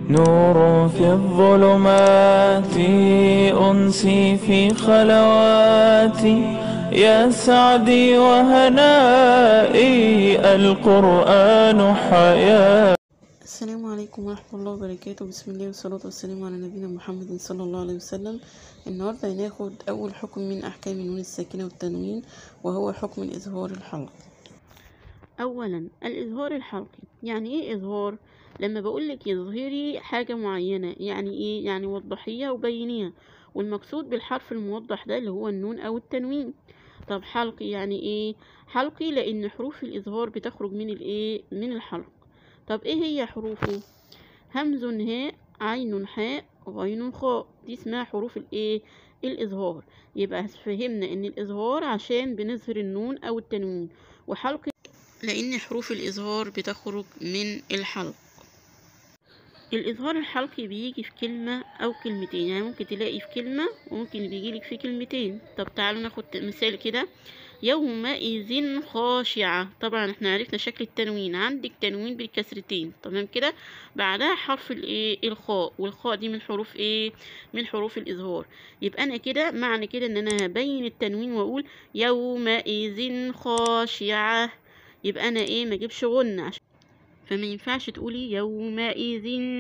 نور في الظلمات أنسي في خلواتي يا سعدي وهنائي القرآن حياتي السلام عليكم ورحمة الله وبركاته بسم الله والصلاة والسلام على نبينا محمد صلى الله عليه وسلم النهاردة هناخد أول حكم من أحكام النون الساكنة والتنوين وهو حكم الإظهار الحلقي أولا الإظهار الحلقي يعني إيه إظهار؟ لما بقولك يظهري حاجة معينة يعني إيه؟ يعني وضحيها وبينيها والمقصود بالحرف الموضح ده اللي هو النون أو التنوين طب حلقي يعني إيه؟ حلقي لأن حروف الإظهار بتخرج من الإيه؟ من الحلق طب ايه هي حروفه همز هاء عين حاء غين خاء دي اسمها حروف الايه الاظهار يبقى فهمنا ان الاظهار عشان بنظهر النون او التنوين وحلق لان حروف الاظهار بتخرج من الحلق الإظهار الحلقي بيجي في كلمة أو كلمتين يعني ممكن تلاقي في كلمة وممكن بيجيلك في كلمتين طب تعالوا ناخد مثال كده يومئذ خاشعة طبعا احنا عرفنا شكل التنوين عندك تنوين بالكسرتين تمام كده بعدها حرف الايه الخاء والخاء دي من حروف ايه من حروف الإظهار يبقى أنا كده معنى كده إن أنا هبين التنوين وأقول يومئذ خاشعة يبقى أنا ايه ما اجيبش غنة عشان فما ينفعش تقولي يومئذ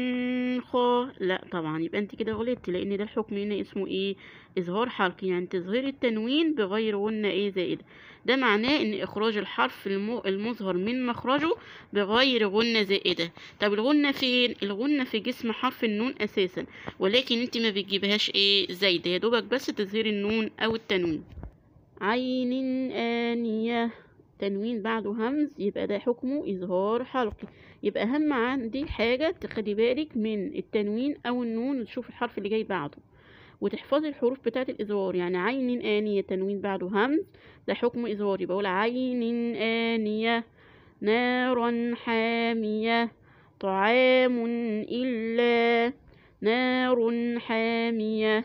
خا لا طبعا يبقى انت كده غلطتي لان ده الحكم هنا اسمه ايه اظهار حلقي يعني تظهري التنوين بغير غنة ايه زائدة ده معناه ان اخراج الحرف المظهر من مخرجه بغير غنة زائدة طب الغنة فين الغنة في جسم حرف النون اساسا ولكن انت ما بتجيبهاش ايه زايدة يا دوبك بس تظهري النون او التنوين عين آنية تنوين بعده همز يبقى ده حكمه إظهار حلقي يبقى أهم عندي حاجة تخلي بالك من التنوين أو النون وتشوف الحرف اللي جاي بعده وتحفظي الحروف بتاعة الإظهار يعني عين آنية تنوين بعده همز ده حكم إظهار يبقى أقول عين آنية نارا حامية طعام إلا نار حامية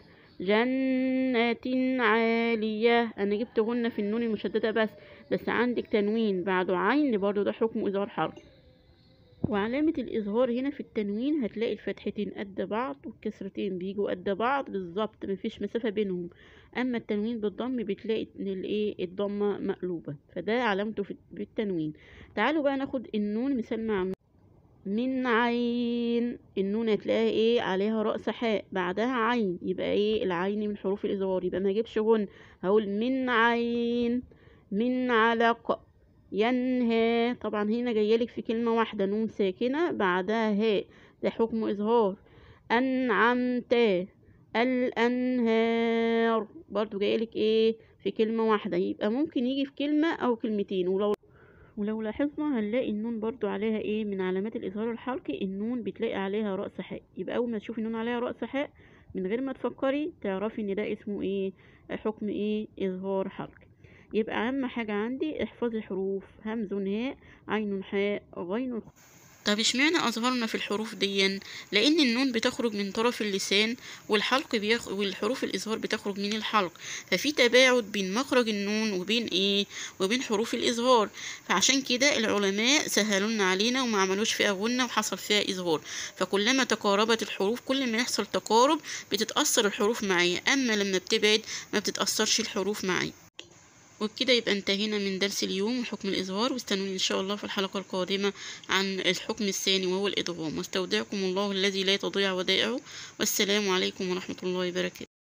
جنة عالية أنا جبت غنة في النون المشددة بس بس عندك تنوين بعده عين برضه ده حكم إظهار حرف وعلامة الإظهار هنا في التنوين هتلاقي الفتحتين قد بعض والكسرتين بيجوا قد بعض بالظبط مفيش مسافة بينهم أما التنوين بالضم بتلاقي إن الإيه الضمة مقلوبة فده علامته في بالتنوين تعالوا بقى ناخد النون مثال مع من عين النون هتلاقيها ايه عليها رأس حاء بعدها عين يبقى ايه العين من حروف الإظهار يبقى ما اجيبش غن هقول من عين من علق ينهى طبعا هنا جايلك في كلمة واحدة نون ساكنة بعدها هاء ده حكم إظهار أنعمت الأنهار برضو جايلك ايه في كلمة واحدة يبقى ممكن يجي في كلمة أو كلمتين ولو ولو لاحظنا هنلاقي النون برضو عليها ايه من علامات الإظهار الحلقي النون بتلاقي عليها رأس حاء يبقى أول ما تشوفي النون عليها رأس حاء من غير ما تفكري تعرفي ان ده اسمه ايه حكم ايه إظهار حلقي يبقى أهم حاجة عندي احفظي حروف همز هاء عين حاء غين طب اشمعنى اظهرنا في الحروف دي لان النون بتخرج من طرف اللسان والحلق بيخ... والحروف الاظهار بتخرج من الحلق ففي تباعد بين مخرج النون وبين ايه وبين حروف الاظهار فعشان كده العلماء سهلونا علينا وما عملوش فيها غنة وحصل فيها اظهار فكلما تقاربت الحروف كل ما يحصل تقارب بتتاثر الحروف معايا اما لما بتبعد ما بتتاثرش الحروف معايا وبكده يبقى انتهينا من درس اليوم وحكم الإظهار واستنوني إن شاء الله في الحلقة القادمة عن الحكم الثاني وهو الإدغام واستودعكم الله الذي لا تضيع ودائعه والسلام عليكم ورحمة الله وبركاته